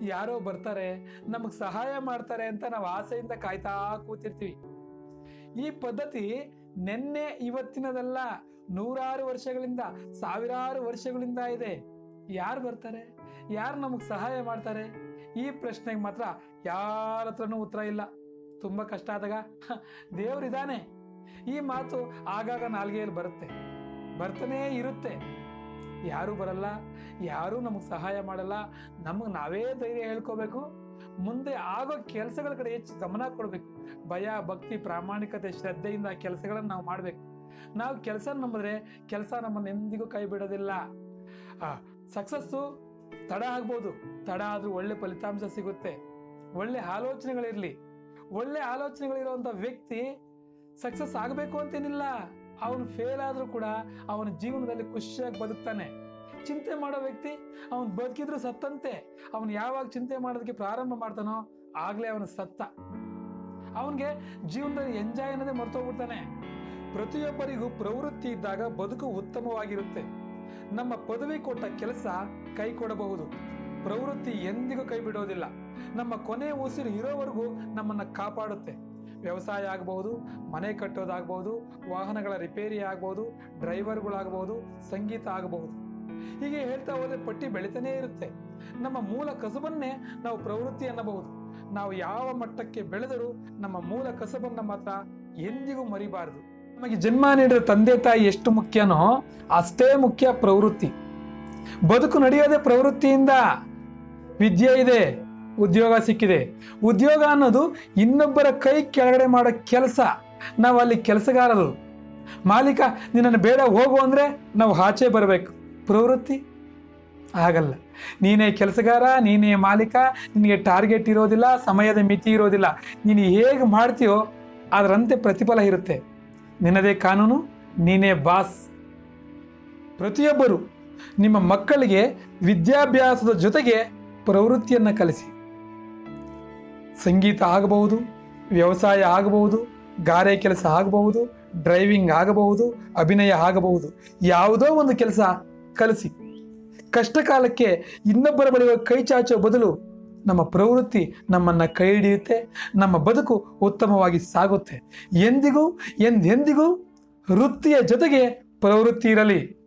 ಯಾರೋ ಬರ್ತಾರೆ ನಮಗೆ ಸಹಾಯ ಮಾಡ್ತಾರೆ ಅಂತ ನಾವು ಆಸೆಯಿಂದ ಕಾಯ್ತಾ ಕೂತಿರ್ತೀವಿ ಈ ಪದ್ಧತಿ ನಿನ್ನೆ ಇವತ್ತಿನದಲ್ಲ ನೂರಾರು ವರ್ಷಗಳಿಂದ ಸಾವಿರಾರು ವರ್ಷಗಳಿಂದ ಇದೆ ಯಾರು ಬರ್ತಾರೆ ಯಾರು ನಮಗೆ ಸಹಾಯ ಮಾಡ್ತಾರೆ ಈ ಪ್ರಶ್ನೆಗೆ ಮಾತ್ರ ಯಾರ ಹತ್ರನೂ ಉತ್ತರ ಇಲ್ಲ ತುಂಬ ಕಷ್ಟ ಆದಾಗ ಹ, ದೇವ್ರಿದಾನೆ ಈ ಮಾತು ಆಗಾಗ ನಾಲ್ಗೆಯಲ್ಲಿ ಬರುತ್ತೆ ಬರ್ತಾನೇ ಇರುತ್ತೆ ಯಾರೂ ಬರಲ್ಲ ಯಾರೂ ನಮಗೆ ಸಹಾಯ ಮಾಡಲ್ಲ ನಮಗೆ ನಾವೇ ಧೈರ್ಯ ಹೇಳ್ಕೋಬೇಕು ಮುಂದೆ ಆಗೋ ಕೆಲಸಗಳ ಕಡೆ ಹೆಚ್ಚು ಗಮನ ಕೊಡಬೇಕು ಭಯ ಭಕ್ತಿ ಪ್ರಾಮಾಣಿಕತೆ ಶ್ರದ್ಧೆಯಿಂದ ಕೆಲಸಗಳನ್ನು ನಾವು ಮಾಡಬೇಕು ನಾವು ಕೆಲಸ ನಂಬಿದ್ರೆ ಕೆಲಸ ನಮ್ಮನ್ನು ಎಂದಿಗೂ ಕೈ ಬಿಡೋದಿಲ್ಲ ಸಕ್ಸಸ್ಸು ತಡ ಆಗ್ಬೋದು ತಡ ಆದ್ರೂ ಒಳ್ಳೆ ಫಲಿತಾಂಶ ಸಿಗುತ್ತೆ ಒಳ್ಳೆ ಆಲೋಚನೆಗಳಿರಲಿ ಒಳ್ಳೆ ಆಲೋಚನೆಗಳಿರುವಂಥ ವ್ಯಕ್ತಿ ಸಕ್ಸಸ್ ಆಗಬೇಕು ಅಂತೇನಿಲ್ಲ ಅವನು ಫೇಲ್ ಆದರೂ ಕೂಡ ಅವನ ಜೀವನದಲ್ಲಿ ಖುಷಿಯಾಗಿ ಬದುಕ್ತಾನೆ ಚಿಂತೆ ಮಾಡೋ ವ್ಯಕ್ತಿ ಅವನು ಬದುಕಿದ್ರು ಸತ್ತಂತೆ ಅವನು ಯಾವಾಗ ಚಿಂತೆ ಮಾಡೋದಕ್ಕೆ ಪ್ರಾರಂಭ ಮಾಡ್ತಾನೋ ಆಗಲೇ ಅವನು ಸತ್ತ ಅವನಿಗೆ ಜೀವನದಲ್ಲಿ ಎಂಜಾಯ್ ಅನ್ನೋದೇ ಮರ್ತೋಗ್ಬಿಡ್ತಾನೆ ಪ್ರತಿಯೊಬ್ಬರಿಗೂ ಪ್ರವೃತ್ತಿ ಇದ್ದಾಗ ಬದುಕು ಉತ್ತಮವಾಗಿರುತ್ತೆ ನಮ್ಮ ಪದವಿ ಕೊಟ್ಟ ಕೆಲಸ ಕೈ ಕೊಡಬಹುದು ಪ್ರವೃತ್ತಿ ಎಂದಿಗೂ ಕೈ ಬಿಡೋದಿಲ್ಲ ನಮ್ಮ ಕೊನೆ ಉಸಿರು ಇರೋವರೆಗೂ ನಮ್ಮನ್ನ ಕಾಪಾಡುತ್ತೆ ವ್ಯವಸಾಯ ಆಗಬಹುದು ಮನೆ ಕಟ್ಟೋದಾಗಬಹುದು ವಾಹನಗಳ ರಿಪೇರಿ ಆಗಬಹುದು ಡ್ರೈವರ್ಗಳಾಗಬಹುದು ಸಂಗೀತ ಆಗಬಹುದು ಹೀಗೆ ಹೇಳ್ತಾ ಹೋದ್ರೆ ಪಟ್ಟಿ ಬೆಳಿತಾನೇ ಇರುತ್ತೆ ನಮ್ಮ ಮೂಲ ಕಸುಬನ್ನೇ ನಾವು ಪ್ರವೃತ್ತಿ ಅನ್ನಬಹುದು ನಾವು ಯಾವ ಮಟ್ಟಕ್ಕೆ ಬೆಳೆದರೂ ನಮ್ಮ ಮೂಲ ಕಸಬನ್ನ ಮಾತ್ರ ಎಂದಿಗೂ ಮರಿಬಾರದು ನಮಗೆ ಜನ್ಮ ನೀಡಿದ ತಂದೆ ತಾಯಿ ಎಷ್ಟು ಮುಖ್ಯನೋ ಅಷ್ಟೇ ಮುಖ್ಯ ಪ್ರವೃತ್ತಿ ಬದುಕು ನಡೆಯೋದೇ ಪ್ರವೃತ್ತಿಯಿಂದ ವಿದ್ಯೆ ಇದೆ ಉದ್ಯೋಗ ಸಿಕ್ಕಿದೆ ಉದ್ಯೋಗ ಅನ್ನೋದು ಇನ್ನೊಬ್ಬರ ಕೈ ಕೆಳಗಡೆ ಮಾಡೋ ಕೆಲಸ ನಾವು ಅಲ್ಲಿ ಕೆಲಸಗಾರರು ಮಾಲೀಕ ನಿನ್ನನ್ನು ಬೇಡ ಹೋಗು ಅಂದರೆ ನಾವು ಆಚೆ ಬರಬೇಕು ಪ್ರವೃತ್ತಿ ಆಗಲ್ಲ ನೀನೇ ಕೆಲಸಗಾರ ನೀನೇ ಮಾಲೀಕ ನಿನಗೆ ಟಾರ್ಗೆಟ್ ಇರೋದಿಲ್ಲ ಸಮಯದ ಮಿತಿ ಇರೋದಿಲ್ಲ ನೀನು ಹೇಗೆ ಮಾಡ್ತೀಯೋ ಅದರಂತೆ ಪ್ರತಿಫಲ ಇರುತ್ತೆ ನಿನ್ನದೇ ಕಾನೂನು ನೀನೇ ಬಾಸ್ ಪ್ರತಿಯೊಬ್ಬರು ನಿಮ್ಮ ಮಕ್ಕಳಿಗೆ ವಿದ್ಯಾಭ್ಯಾಸದ ಜೊತೆಗೆ ಪ್ರವೃತ್ತಿಯನ್ನು ಕಲಿಸಿ ಸಂಗೀತ ಆಗಬಹುದು ವ್ಯವಸಾಯ ಆಗಬಹುದು ಗಾರೆ ಕೆಲಸ ಆಗಬಹುದು ಡ್ರೈವಿಂಗ್ ಆಗಬಹುದು ಅಭಿನಯ ಆಗಬಹುದು ಯಾವುದೋ ಒಂದು ಕೆಲಸ ಕಲಿಸಿ ಕಷ್ಟ ಕಾಲಕ್ಕೆ ಇನ್ನೊಬ್ಬರ ಬಳಿ ಹೋಗಿ ಕೈ ಚಾಚೋ ಬದಲು ನಮ್ಮ ಪ್ರವೃತ್ತಿ ನಮ್ಮನ್ನ ಕೈ ಹಿಡಿಯುತ್ತೆ ನಮ್ಮ ಬದುಕು ಉತ್ತಮವಾಗಿ ಸಾಗುತ್ತೆ ಎಂದಿಗೂ ಎಂದೆಂದಿಗೂ ವೃತ್ತಿಯ ಜೊತೆಗೆ ಪ್ರವೃತ್ತಿ ಇರಲಿ